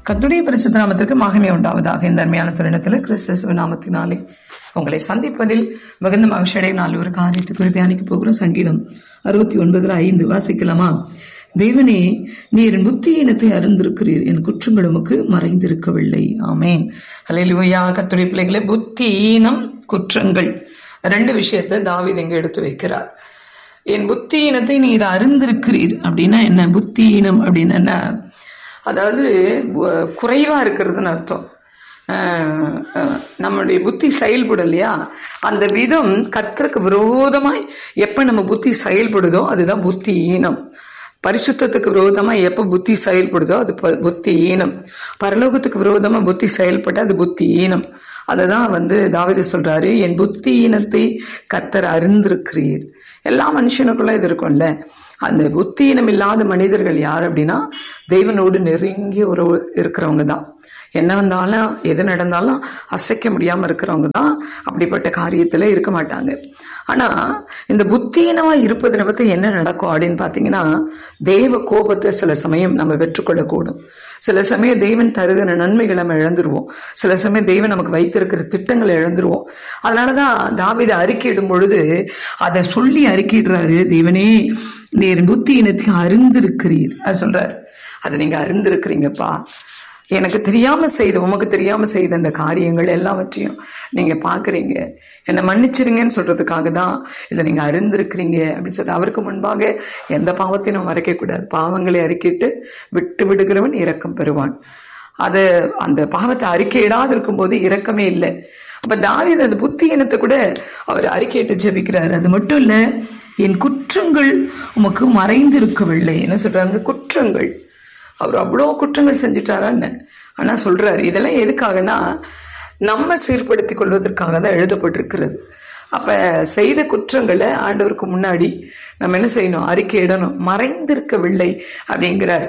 கர்த்தருடைய பரிசுத்த நாமத்திற்கு மகிமை உண்டாவதாக இந்த அருமையான தருணத்தில் கிறிஸ்தவ நாமத்தினாலே உங்களை சந்திப்பதில் மிகுந்த மகிழ்ச்சியடைய நாள் ஒரு காரியத்தை குறித்து தியானிக்க போகிறோம் சங்கீதம் அறுபத்தி ஒன்பதுல ஐந்து வாசிக்கலாமா தேவனே நீர் என் புத்தியினத்தை அறிந்திருக்கிறீர் என் குற்றங்கள் உமக்கு மறைந்திருக்கவில்லை ஆமேன் ஹalleluya கர்த்தருடைய பிள்ளைகளே புத்தியினம் குற்றங்கள் ரெண்டு விஷயத்தை தாவீது இங்க எடுத்து வைக்கிறார் என் புத்தியினத்தை நீர் அறிந்திருக்கிறீர் அப்படின்னா என்ன புத்தியினம் அப்படின்னு என்ன அதாவது பு- குறைவா இருக்கிறதுன்னு அர்த்தம் அஹ், அஹ், நம்மளுடைய புத்தி செயல்படலையா அந்த விதம் கர்த்தருக்கு விரோதமாய் எப்ப நம்ம புத்தி செயல்படுதோ அதுதான் புத்தி ஈனம் பரிசுத்தத்துக்கு விரோதமா எப்ப புத்தி செயல்படுதோ அது ப- புத்தி ஈனம் பரலோகத்துக்கு விரோதமா புத்தி செயல்பட்டா அது புத்தி ஈனம் அததான் வந்து தாவீது சொல்றாரு என் புத்தி ஈனத்தை கர்த்தர் அறிந்திருக்கிறீர் எல்லா மனுஷனுக்குள்ள இது இருக்கும்ல அந்த புத்தியினம் இல்லாத மனிதர்கள் யார் அப்படின்னா தெய்வனோடு நெருங்கிய உறவு இருக்கிறவங்க தான் என்ன வந்தாலும் எது நடந்தாலும் அசைக்க முடியாம இருக்கிறவங்க தான் அப்படிப்பட்ட காரியத்துல இருக்க மாட்டாங்க ஆனா இந்த புத்தீனமா இருப்பதை பத்தி என்ன நடக்கும் அப்படின்னு பாத்தீங்கன்னா தெய்வ கோபத்தை சில சமயம் நம்ம பெற்றுக்கொள்ளக்கூடும் சில சமயம் தெய்வன் தருகிற நன்மைகளை நம்ம இழந்துருவோம் சில சமயம் தெய்வன் நமக்கு வைத்திருக்கிற திட்டங்களை இழந்துருவோம் அதனாலதான் தாவீது அறிக்கையிடும் பொழுது அதை சொல்லி அறிக்கையிடுறாரு தேவனே நீர் புத்தியினத்தை அறிந்திருக்கிறீர் அது சொல்றாரு அதை நீங்க அறிந்திருக்கிறீங்கப்பா எனக்கு தெரியாம செய்த உமக்கு தெரியாம செய்த அந்த காரியங்கள் எல்லாவற்றையும் நீங்க பாக்குறீங்க என்னை மன்னிச்சிருங்கன்னு சொல்றதுக்காக தான் இதை நீங்க அறிந்திருக்கிறீங்க அப்படின்னு சொல்லி அவருக்கு முன்பாக எந்த பாவத்தையும் நம்ம மறைக்க கூடாது பாவங்களை அறிக்கிட்டு விட்டு விடுகிறவன் இரக்கம் பெறுவான் அது அந்த பாவத்தை அறிக்கையிடாது இருக்கும்போது இரக்கமே இல்லை அப்ப தாவீது அந்த புத்தி இனத்தை கூட அவர் அறிக்கையிட்டு ஜெபிக்கிறார் அது மட்டும் இல்ல என் குற்றங்கள் உமக்கு மறைந்திருக்கவில்லை என்ன சொல்றாங்க குற்றங்கள் அவர் அவ்வளோ குற்றங்கள் செஞ்சிட்டாரான்னு ஆனா சொல்றாரு இதெல்லாம் எதுக்காகனா நம்ம சீர்படுத்திக் கொள்வதற்காக தான் எழுதப்பட்டிருக்கிறது அப்ப செய்த குற்றங்களை ஆண்டவருக்கு முன்னாடி நம்ம என்ன செய்யணும் அறிக்கையிடணும் மறைந்திருக்கவில்லை அப்படிங்கிறார்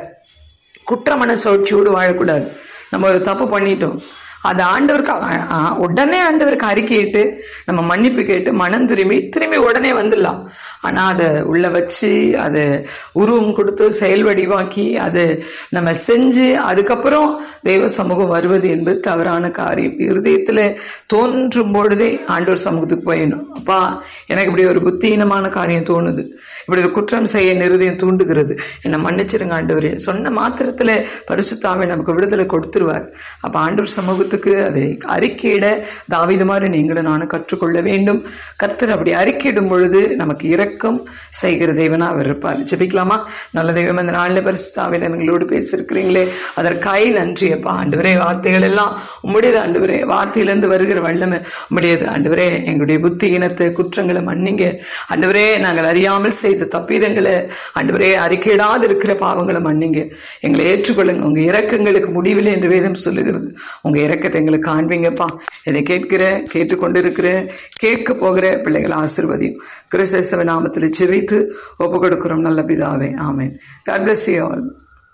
குற்ற மனசாட்சியோடு வாழக்கூடாது நம்ம ஒரு தப்பு பண்ணிட்டோம் அது ஆண்டவருக்கு ஆ- ஆ- உடனே ஆண்டவருக்கு அறிக்கையிட்டு நம்ம மன்னிப்பு கேட்டு மனம் திரும்பி திரும்பி உடனே வந்துடலாம் ஆனா அதை உள்ள வச்சு அதை உருவம் கொடுத்து செயல் வடிவாக்கி அது நம்ம செஞ்சு அதுக்கப்புறம் தெய்வ சமூகம் வருவது என்பது தவறான காரியம் இருதயத்துல தோன்றும் பொழுதே ஆண்டவர் சமூகத்துக்கு போயிடணும் அப்பா எனக்கு இப்படி ஒரு புத்தீனமான காரியம் தோணுது இப்படி ஒரு குற்றம் செய்ய என் இருதயம் தூண்டுகிறது என்னை மன்னிச்சிருங்க ஆண்டவரே சொன்ன மாத்திரத்துல பரிசுத்தாவை நமக்கு விடுதலை கொடுத்துருவார் அப்ப ஆண்டவர் சமூகத்துக்கு அதை அறிக்கையிட தாவீது மாதிரி நீங்களும் நானும் கற்றுக்கொள்ள வேண்டும் கர்த்தர் அப்படி அறிக்கையிடும் பொழுது நமக்கு இரக்கம் செய்கிற தெய்வனா அவர் இருப்பார் ஜெபிக்கலாமா நல்ல தெய்வம் இந்த நாளில் பரிசுத்தாவின் எங்களோடு பேசியிருக்கிறீங்களே அதற்காய் நன்றி அப்பா ஆண்டவரே வார்த்தைகள் எல்லாம் உம்முடையது ஆண்டவரே வார்த்தையிலிருந்து வருகிற வல்லமை உம்முடையது ஆண்டவரே எங்களுடைய புத்தி இனத்தை குற்றங்களை மன்னிங்க ஆண்டவரே நாங்கள் அறியாமல் செய்த தப்பீதங்களை ஆண்டவரே அறிக்கையிடாது இருக்கிற பாவங்களை மன்னிங்க எங்களை ஏற்றுக்கொள்ளுங்க உங்க இரக்கங்களுக்கு முடிவில்லை என்று வேதம் சொல்லுகிறது உங்க இரக்கத்தை எங்களுக்கு காண்பீங்கப்பா இதை கேட்கிற கேட்டுக்கொண்டிருக்கிற கேட்க போகிற பிள்ளைகள் ஆசிர்வதியும் கிறிஸ்தவ நாமத்தில் செவித்து ஒப்பு கொடுக்கிறோம் நல்ல பிதாவே ஆமென் God bless you all.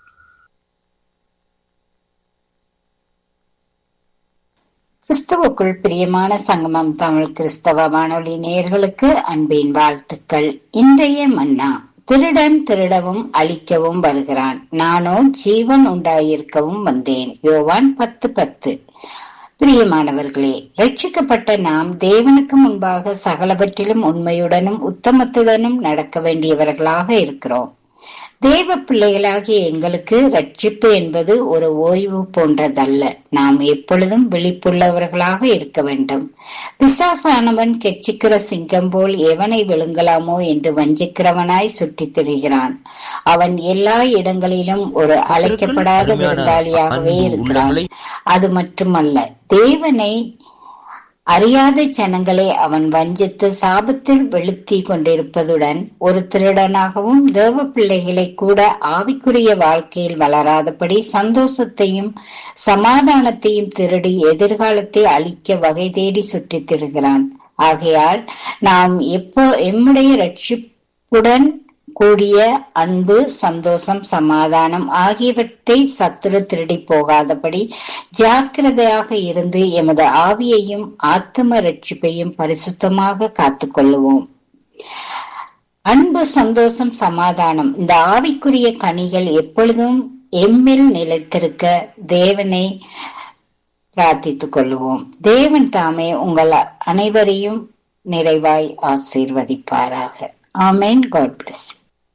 கிறிஸ்துவுக்குள் பிரியமான சங்கமம் தமிழ் கிறிஸ்தவ வானொலி நேயர்களுக்கு அன்பின் வாழ்த்துக்கள் இன்றைய மன்னா திருடன் திருடவும் அழிக்கவும் வருகிறான் நானோ ஜீவன் உண்டாயிருக்கவும் வந்தேன் யோவான் பத்து பத்து பிரியமானவர்களே ரட்சிக்கப்பட்ட நாம் தேவனுக்கு முன்பாக சகலவற்றிலும் உண்மையுடனும் உத்தமத்துடனும் நடக்க வேண்டியவர்களாக இருக்கிறோம் தேவ பிள்ளைகளாகிய எங்களுக்கு ரட்சிப்பு என்பது ஒரு ஓய்வு போன்றதல்ல நாம் எப்பொழுதும் விழிப்புள்ளவர்களாக இருக்க வேண்டும் பிசாசானவன் கெச்சிக்கிற சிங்கம் போல் எவனை விழுங்கலாமோ என்று வஞ்சிக்கிறவனாய் சுற்றித் திரிகிறான் அவன் எல்லா இடங்களிலும் ஒரு அழைக்கப்படாத அருமையான விருந்தாளியாகவே அன்பு இருக்கிறான் உள்ளங்களை அது மட்டுமல்ல தேவனை அறியாத ஜனங்களை அவன் வஞ்சித்து சாபத்தில் வெளுத்தி கொண்டிருப்பதுடன் ஒரு திருடனாகவும் தேவ பிள்ளைகளை கூட ஆவிக்குரிய வாழ்க்கையில் வளராதபடி சந்தோஷத்தையும் சமாதானத்தையும் திருடி எதிர்காலத்தை அழிக்க வகை தேடி சுற்றித் திரிகிறான் ஆகையால் நாம் எப்போ எம்முடைய ரட்சிப்புடன் கூடிய அன்பு சந்தோஷம் சமாதானம் ஆகியவற்றை சத்துரு திருடி போகாதபடி ஜாக்கிரதையாக இருந்து எமது ஆவியையும் ஆத்தும ரட்சிப்பையும் பரிசுத்தமாக காத்துக்கொள்ளுவோம் அன்பு சந்தோஷம் சமாதானம் இந்த ஆவிக்குரிய கனிகள் எப்பொழுதும் எம்மில் நிலைத்திருக்க தேவனை பிரார்த்தித்துக் கொள்வோம் தேவன் தாமே உங்கள் அனைவரையும் நிறைவாய் ஆசீர்வதிப்பாராக ஆமேன் காட் பிளஸ்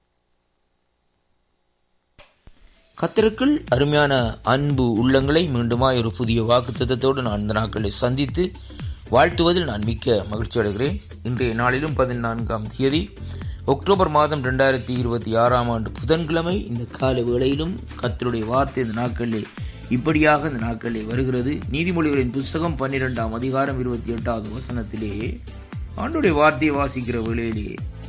கத்தருக்குள் அருமையான அன்பு உள்ளங்களை மீண்டுமாய் ஒரு புதிய வாக்குத்தத்தோடு நான் இந்த நாட்களை சந்தித்து வாழ்த்துவதில் நான் மிக்க மகிழ்ச்சி அடைகிறேன் இன்றைய நாளிலும் பதினான்காம் தேதி அக்டோபர் மாதம் ரெண்டாயிரத்தி இருபத்தி ஆறாம் ஆண்டு புதன்கிழமை இந்த கால வேளையிலும் கத்தருடைய வார்த்தை இந்த நாட்களிலே இப்படியாக இந்த நாட்களிலே வருகிறது நீதிமொழிகளின் புஸ்தகம் பன்னிரெண்டாம் அதிகாரம் இருபத்தி எட்டாவது வசனத்திலே ஆண்டுடைய வார்த்தையை வாசிக்கிற வேளையிலே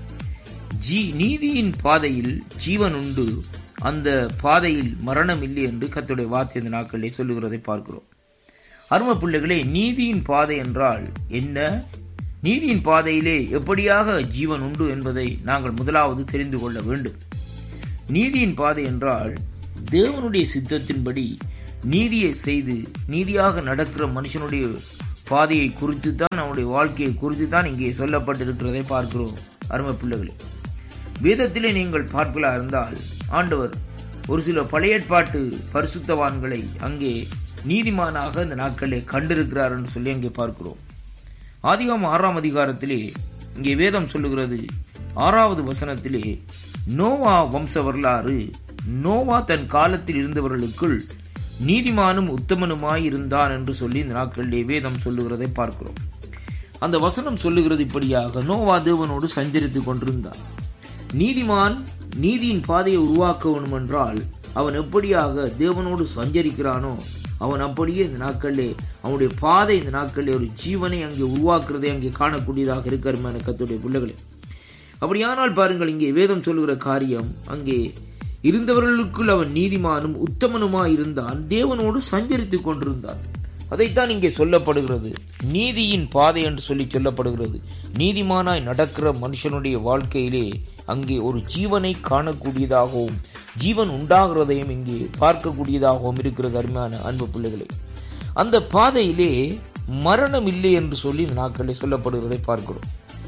ஜீ நீதியின் பாதையில் ஜீவன் உண்டு அந்த பாதையில் மரணம் இல்லை என்று கத்துடைய வார்த்தை இந்த நாட்களிலே சொல்லுகிறதை பார்க்கிறோம் அரும பிள்ளைகளே நீதியின் பாதை என்றால் என்ன நீதியின் பாதையிலே எப்படியாக ஜீவன் உண்டு என்பதை நாங்கள் முதலாவது தெரிந்து கொள்ள வேண்டும் நீதியின் பாதை என்றால் தேவனுடைய சித்தத்தின்படி நீதியை செய்து நீதியாக நடக்கிற மனுஷனுடைய பாதையை குறித்து தான் அவனுடைய வாழ்க்கையை குறித்து தான் இங்கே சொல்லப்பட்டிருக்கிறதை பார்க்கிறோம் அருமை பிள்ளைகளே வேதத்திலே நீங்கள் பார்ப்பலா இருந்தால் ஆண்டவர் ஒரு சில பழைய ஏற்பாட்டு பரிசுத்தவான்களை அங்கே நீதிமானாக இந்த நாட்களிலே கண்டிருக்கிறார் என்று சொல்லி அங்கே பார்க்கிறோம் ஆதிகாம் ஆறாம் அதிகாரத்திலே இங்கே வேதம் சொல்லுகிறது ஆறாவது வசனத்திலே நோவா வம்ச வரலாறு நோவா தன் காலத்தில் இருந்தவர்களுக்குள் நீதிமானும் உத்தமனுமாய் இருந்தான் என்று சொல்லி இந்த நாட்களிலே வேதம் சொல்லுகிறதை பார்க்கிறோம் அந்த வசனம் சொல்லுகிறது இப்படியாக நோவா தேவனோடு சஞ்சரித்துக் கொண்டிருந்தான் நீதிமான் நீதியின் பாதையை உருவாக்க வேண்டும் என்றால் அவன் எப்படியாக தேவனோடு சஞ்சரிக்கிறானோ அவன் அப்படியே இந்த நாட்களிலே அவனுடைய பாதை இந்த நாட்களிலே ஒரு ஜீவனை அங்கே உருவாக்குறதை அங்கே காணக்கூடியதாக இருக்கிற கத்துடைய பிள்ளைகளே அப்படியானால் பாருங்கள் இங்கே வேதம் சொல்லுகிற காரியம் அங்கே இருந்தவர்களுக்குள் அவன் நீதிமானும் உத்தமனுமாய் இருந்தான் தேவனோடு சஞ்சரித்துக் கொண்டிருந்தான் அதைத்தான் இங்கே சொல்லப்படுகிறது நீதியின் பாதை என்று சொல்லி சொல்லப்படுகிறது நீதிமானாய் நடக்கிற மனுஷனுடைய வாழ்க்கையிலே அங்கே ஒரு ஜீவனை காணக்கூடியதாகவும் ஜீவன் உண்டாகிறதையும் இங்கே பார்க்கக்கூடியதாகவும் இருக்கிறது அருமையான அன்பு பிள்ளைகளை அந்த பாதையிலே மரணம் இல்லை என்று சொல்லி இந்த நாட்களில் சொல்லப்படுகிறதை பார்க்கிறோம்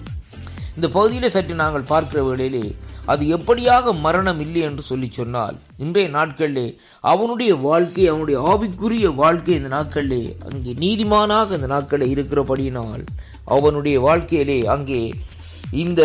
இந்த பகுதியிலே சற்று நாங்கள் பார்க்கிற வேளையிலே அது எப்படியாக மரணம் இல்லை என்று சொல்லி சொன்னால் இன்றைய நாட்களிலே அவனுடைய வாழ்க்கை அவனுடைய ஆவிக்குரிய வாழ்க்கை இந்த நாட்களிலே அங்கே நீதிமானாக இந்த நாட்களில் இருக்கிறபடியினால் அவனுடைய வாழ்க்கையிலே அங்கே இந்த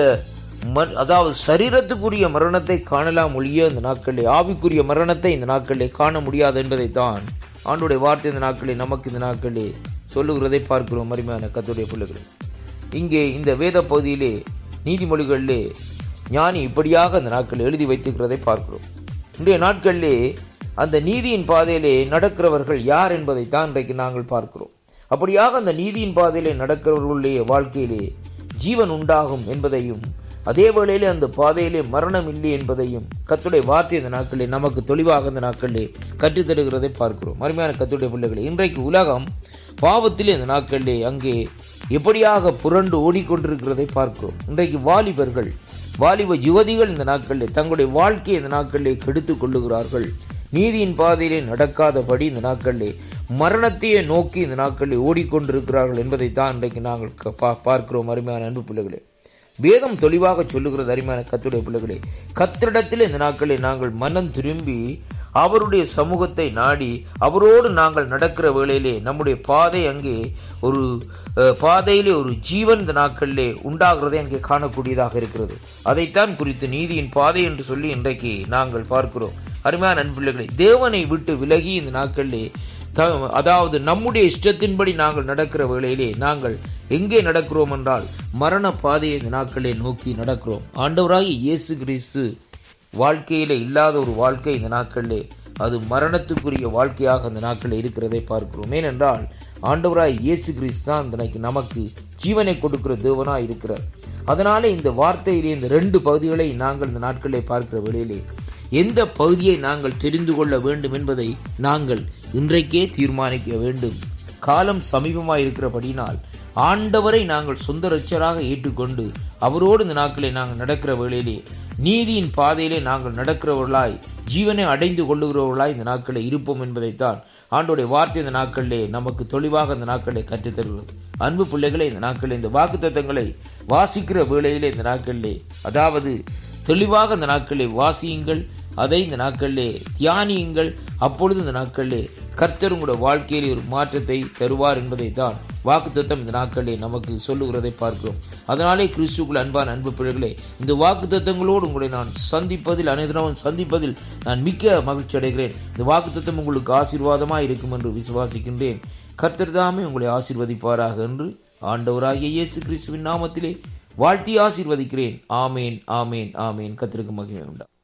அதாவது சரீரத்துக்குரிய மரணத்தை காணலாம் ஒழிய இந்த நாட்களிலே ஆவிக்குரிய மரணத்தை இந்த நாட்களிலே காண முடியாது என்பதைத்தான் ஆண்டுடைய வார்த்தை இந்த நாட்களிலே நமக்கு இந்த நாட்களிலே சொல்லுகிறதை பார்க்கிறோம் அருமையான கத்துடைய பிள்ளைகள் இங்கே இந்த வேத பகுதியிலே நீதிமொழிகளிலே ஞானி இப்படியாக அந்த நாட்களில் எழுதி வைத்திருக்கிறதை பார்க்கிறோம் இன்றைய நாட்களிலே அந்த நீதியின் பாதையிலே நடக்கிறவர்கள் யார் என்பதை தான் இன்றைக்கு நாங்கள் பார்க்கிறோம் அப்படியாக அந்த நீதியின் பாதையிலே நடக்கிறவர்களுடைய வாழ்க்கையிலே ஜீவன் உண்டாகும் என்பதையும் அதே வேளையிலே அந்த பாதையிலே மரணம் இல்லை என்பதையும் கத்துடைய வார்த்தை இந்த நாட்களிலே நமக்கு தெளிவாக இந்த நாட்களிலே கற்றுத்தருகிறதை பார்க்கிறோம் அருமையான கத்துடைய பிள்ளைகளை இன்றைக்கு உலகம் பாவத்திலே இந்த நாட்களிலே அங்கே எப்படியாக புரண்டு ஓடிக்கொண்டிருக்கிறதை பார்க்கிறோம் இன்றைக்கு வாலிபர்கள் வாலிப யுவதிகள் இந்த நாட்களில் தங்களுடைய வாழ்க்கையை இந்த நாட்களிலே கெடுத்துக் கொள்ளுகிறார்கள் நீதியின் பாதையிலே நடக்காதபடி இந்த நாட்களிலே மரணத்தையே நோக்கி இந்த நாட்களில் ஓடிக்கொண்டிருக்கிறார்கள் என்பதைத்தான் இன்றைக்கு நாங்கள் பார்க்கிறோம் அருமையான அன்பு பிள்ளைகளே வேதம் தெளிவாக சொல்லுகிறது அருமையான கத்துடைய பிள்ளைகளே கத்திரிடத்தில் இந்த நாட்களில் நாங்கள் மனம் திரும்பி அவருடைய சமூகத்தை நாடி அவரோடு நாங்கள் நடக்கிற வேளையிலே நம்முடைய பாதை அங்கே ஒரு பாதையிலே ஒரு ஜீவன் இந்த நாட்களிலே உண்டாகிறதை அங்கே காணக்கூடியதாக இருக்கிறது அதைத்தான் குறித்து நீதியின் பாதை என்று சொல்லி இன்றைக்கு நாங்கள் பார்க்கிறோம் அருமையான நண்பிள்ளைகளை தேவனை விட்டு விலகி இந்த நாட்களிலே அதாவது நம்முடைய இஷ்டத்தின்படி நாங்கள் நடக்கிற வேளையிலே நாங்கள் எங்கே நடக்கிறோம் என்றால் மரண பாதையை இந்த நாட்களை நோக்கி நடக்கிறோம் ஆண்டவராகி இயேசு கிறிஸ்து வாழ்க்கையில இல்லாத ஒரு வாழ்க்கை இந்த நாட்களிலே அது மரணத்துக்குரிய வாழ்க்கையாக அந்த நாட்களில் இருக்கிறதை பார்க்கிறோம் ஏனென்றால் ஆண்டவராய் இயேசு கிறிஸ்து தான் இன்றைக்கு நமக்கு ஜீவனை கொடுக்கிற தேவனாய் இருக்கிறார் அதனால இந்த வார்த்தையிலே இந்த ரெண்டு பகுதிகளை நாங்கள் இந்த நாட்களிலே பார்க்கிற வேளையிலே எந்த பகுதியை நாங்கள் தெரிந்து கொள்ள வேண்டும் என்பதை நாங்கள் இன்றைக்கே தீர்மானிக்க வேண்டும் காலம் சமீபமாய் இருக்கிறபடினால் ஆண்டவரை நாங்கள் சொந்த ரட்சராக ஏற்றுக்கொண்டு அவரோடு இந்த நாட்களை நாங்கள் நடக்கிற வேளையிலே நீதியின் பாதையிலே நாங்கள் நடக்கிறவர்களாய் ஜீவனை அடைந்து கொள்ளுகிறவர்களாய் இந்த நாட்களில் இருப்போம் என்பதைத்தான் ஆண்டோடைய வார்த்தை இந்த நாட்களிலே நமக்கு தெளிவாக இந்த நாட்களை கற்றுத்தருகிறது அன்பு பிள்ளைகளை இந்த நாட்களில் இந்த வாக்கு வாசிக்கிற வேளையிலே இந்த நாட்களிலே அதாவது தெளிவாக இந்த நாட்களை வாசியுங்கள் அதை இந்த நாட்களிலே தியானியுங்கள் அப்பொழுது இந்த நாட்களிலே கர்த்தர் உங்களுடைய வாழ்க்கையிலே ஒரு மாற்றத்தை தருவார் என்பதை தான் வாக்குத்தத்தம் இந்த நாட்களிலே நமக்கு சொல்லுகிறதை பார்க்கிறோம் அதனாலே கிறிஸ்துக்குள் அன்பான அன்பு பிள்ளைகளே இந்த வாக்குத்தத்தங்களோடு உங்களை நான் சந்திப்பதில் அனைதினமும் சந்திப்பதில் நான் மிக்க மகிழ்ச்சி அடைகிறேன் இந்த வாக்குத்தத்தம் உங்களுக்கு ஆசீர்வாதமாக இருக்கும் என்று விசுவாசிக்கின்றேன் கர்த்தர் தாமே உங்களை ஆசீர்வதிப்பாராக என்று ஆண்டவராகிய இயேசு கிறிஸ்துவின் நாமத்திலே வாழ்த்தி ஆசீர்வதிக்கிறேன் ஆமேன் ஆமேன் ஆமேன் கர்த்தருக்கு மகிமை உண்டா